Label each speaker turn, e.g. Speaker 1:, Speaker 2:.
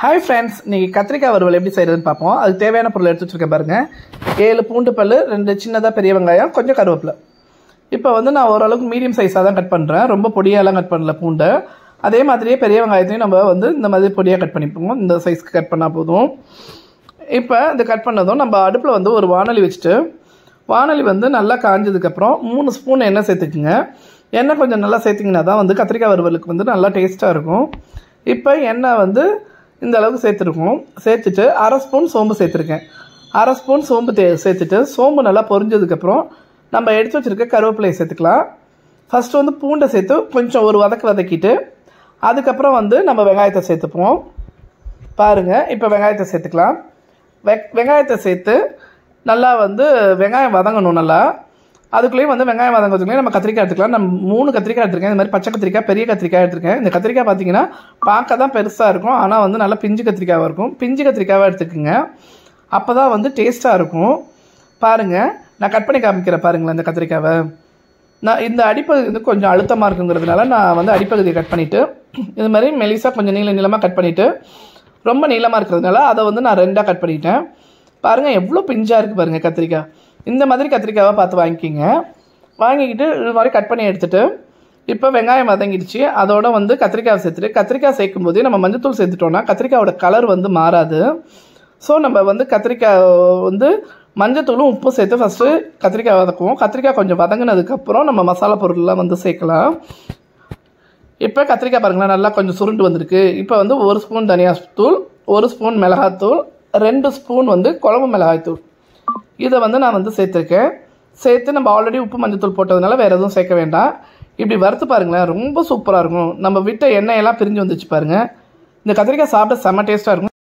Speaker 1: hi friends நீங்கள் கத்திரிக்காய் வறுவல் எப்படி செய்கிறதுன்னு பார்ப்போம் அதுக்கு தேவையான பொருள் எடுத்து வச்சுருக்கேன் பாருங்கள் ஏழு பூண்டு பல் ரெண்டு சின்னதாக பெரிய வெங்காயம் கொஞ்சம் கருவேப்பிலை இப்போ வந்து நான் ஓரளவுக்கு மீடியம் சைஸாக தான் கட் பண்ணுறேன் ரொம்ப பொடியாலாம் கட் பண்ணல பூண்டை அதே மாதிரியே பெரிய வெங்காயத்தையும் நம்ம வந்து இந்த மாதிரி பொடியாக கட் பண்ணிப்போம் இந்த சைஸ்க்கு கட் பண்ணால் போதும் இப்போ இந்த கட் பண்ணதும் நம்ம அடுப்பில் வந்து ஒரு வானொலி வச்சுட்டு வானொலி வந்து நல்லா காஞ்சதுக்கப்புறம் மூணு ஸ்பூன் எண்ணெய் சேர்த்துக்குங்க எண்ணெய் கொஞ்சம் நல்லா சேர்த்திங்கன்னா தான் வந்து கத்திரிக்காய் வறுவலுக்கு வந்து நல்லா டேஸ்ட்டாக இருக்கும் இப்போ எண்ணெய் வந்து இந்த அளவுக்கு சேர்த்துருக்கோம் சேர்த்துட்டு அரை ஸ்பூன் சோம்பு சேர்த்துருக்கேன் அரை ஸ்பூன் சோம்பு தே சேர்த்துட்டு சோம்பு நல்லா பொரிஞ்சதுக்கப்புறம் நம்ம எடுத்து வச்சுருக்க கருவேப்பிலையை சேர்த்துக்கலாம் ஃபஸ்ட்டு வந்து பூண்டை சேர்த்து கொஞ்சம் ஒரு வதக்கு வதக்கிட்டு அதுக்கப்புறம் வந்து நம்ம வெங்காயத்தை சேர்த்துப்போம் பாருங்கள் இப்போ வெங்காயத்தை சேர்த்துக்கலாம் வெ வெங்காயத்தை சேர்த்து நல்லா வந்து வெங்காயம் வதங்கணும் நல்லா அதுக்குள்ளேயும் வந்து வெங்காயம் வதங்கிறதுக்குள்ளேயும் நம்ம கத்திரிக்காய் எடுத்துக்கலாம் நான் மூணு கத்திரிக்காய் எடுத்திருக்கேன் இந்த மாதிரி பச்சை கத்திரிக்காய் பெரிய கத்திரிக்காய் எடுத்திருக்கேன் இந்த கத்திரிக்காய் பார்த்தீங்கன்னா பார்க்க தான் பெருசாக இருக்கும் ஆனால் வந்து நல்லா பிஞ்சு கத்திரிக்காவாக இருக்கும் பிஞ்சு கத்திரிக்காவாக எடுத்துக்கோங்க அப்போ தான் வந்து டேஸ்ட்டாக இருக்கும் பாருங்கள் நான் கட் பண்ணி காமிக்கிறேன் பாருங்களேன் இந்த கத்திரிக்காவை நான் இந்த அடிப்பகுதி வந்து கொஞ்சம் அழுத்தமாக இருக்குங்கிறதுனால நான் வந்து அடிப்பகுதியை கட் பண்ணிவிட்டு இது மாதிரி மெலிசாக கொஞ்சம் நீள நீளமாக கட் பண்ணிவிட்டு ரொம்ப நீளமாக இருக்கிறதுனால அதை வந்து நான் ரெண்டாக கட் பண்ணிட்டேன் பாருங்கள் எவ்வளோ பிஞ்சாக இருக்குது பாருங்கள் கத்திரிக்காய் இந்த மாதிரி கத்திரிக்காவை பார்த்து வாங்கிக்கிங்க வாங்கிக்கிட்டு இது மாதிரி கட் பண்ணி எடுத்துகிட்டு இப்போ வெங்காயம் வதங்கிடுச்சு அதோட வந்து கத்திரிக்காய் சேர்த்துட்டு கத்திரிக்காய் சேர்க்கும் போதே நம்ம மஞ்சத்தூள் சேர்த்துட்டோம்னா கத்திரிக்காயோட கலர் வந்து மாறாது ஸோ நம்ம வந்து கத்திரிக்காய் வந்து மஞ்சத்தூளும் உப்பும் சேர்த்து ஃபஸ்ட்டு கத்திரிக்காய் வதக்குவோம் கத்திரிக்காய் கொஞ்சம் வதங்கினதுக்கப்புறம் நம்ம மசாலா பொருள்லாம் வந்து சேர்க்கலாம் இப்போ கத்திரிக்காய் பாருங்களேன் நல்லா கொஞ்சம் சுருண்டு வந்திருக்கு இப்போ வந்து ஒரு ஸ்பூன் தனியாத்தூள் ஒரு ஸ்பூன் மிளகாத்தூள் ரெண்டு ஸ்பூன் வந்து குழம்பு மிளகாய்த்தூள் இதை வந்து நான் வந்து சேர்த்துருக்கேன் சேர்த்து நம்ம ஆல்ரெடி உப்பு மஞ்சத்தூள் போட்டதுனால வேறு எதுவும் சேர்க்க வேண்டாம் இப்படி வறுத்து பாருங்களேன் ரொம்ப சூப்பராக இருக்கும் நம்ம விட்ட எண்ணெயெல்லாம் பிரிஞ்சு வந்துச்சு பாருங்கள் இந்த கத்திரிக்காய் சாப்பிட செம்ம டேஸ்ட்டாக இருக்கும்